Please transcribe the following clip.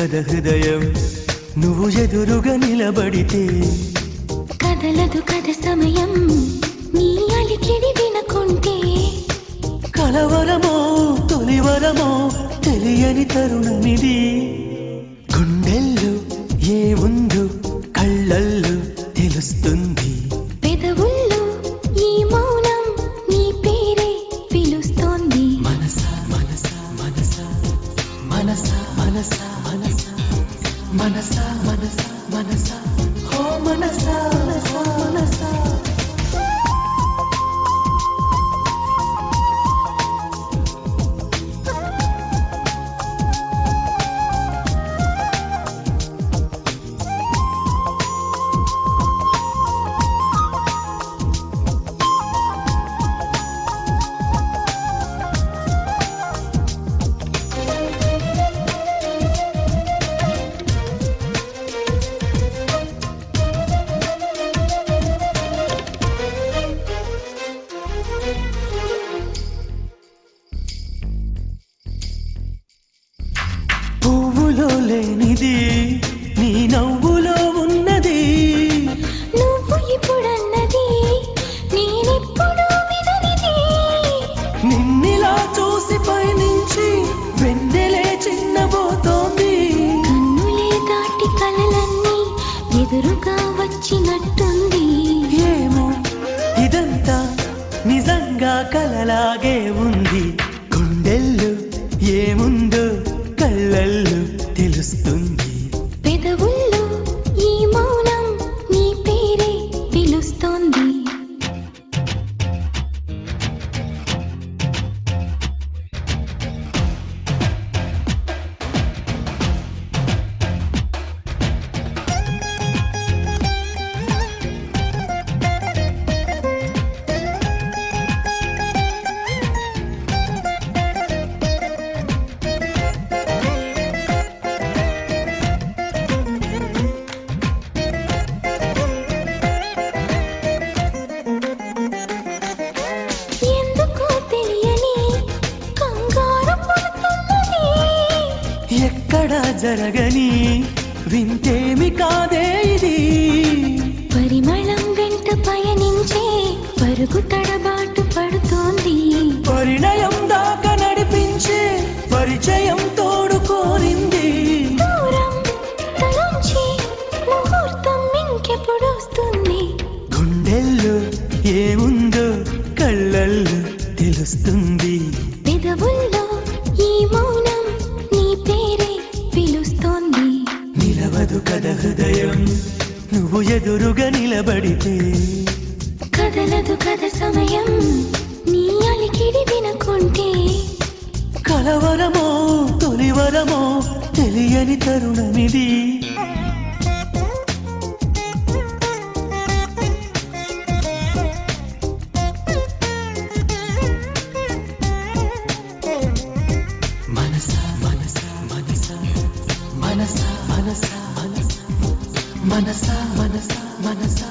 కథ హృదయం నువ్వు ఎదురుగా నిలబడితే కదలదు కథ సమయం నీ అలికిడి వినకుంటే కలవరమో తొలివరమో తెలియని తరుణమిది గుండెల్లో ఏ ఉందో కళ్ళల్లో తెలుస్తుంది పెదవుల్లో ఈ మౌనం నీ పేరే పిలుస్తోంది మనసా మనసా మనసా మనసా మనసా మనసా మనసా మనసా మనసా ఓ మనసా మనసా మనసా పువ్వులో లేనిది నీ నవ్వులో ఉన్నది నువ్వు ఇప్పుడన్నది నేనెప్పుడు విననిది నిన్నిలా చూసి పైనుంచి వెన్నెలే చిన్నబోతోంది కన్నులే దాటి కలలన్నీ ఎదురుగా వచ్చినట్టుంది ఏమో ఇదంతా నిజంగా కలలాగే ఉంది గుండెల్లో ఏముందో కళ్ళల్లో తెలుస్తుంది పెదవుల్లో ఈ మౌనం నీ పేరే పిలుస్తోంది ఎందుకో తెలియని కంగారు పడుతున్నది ఎక్కడా జరగని వింతేమి కాదే ఇది పరిమళం వెంట పయనించే పరుగు తడబాటు పడుతోంది పరిణయం దాకా నడిపించే పరిచయం తోడు కోరింది దూరం తలంచి ముహూర్తం ఇంకెప్పుడు వస్తుంది గుండెల్లో ఏముందో కళ్ళల్లో తెలుస్తుంది పెదవుల్లో ఈ మౌనం నీ పేరే పిలుస్తోంది నిలవదు కథ హృదయం నువ్వు ఎదురుగా నిలబడితే కదలదు కథ సమయం నీ అలికిడి వినకుంటే కలవరమో తొలివరమో తెలియని తరుణమిది మనసా మనసా మనసా మనసా మనసా మనసా మనసా మనసా మనసా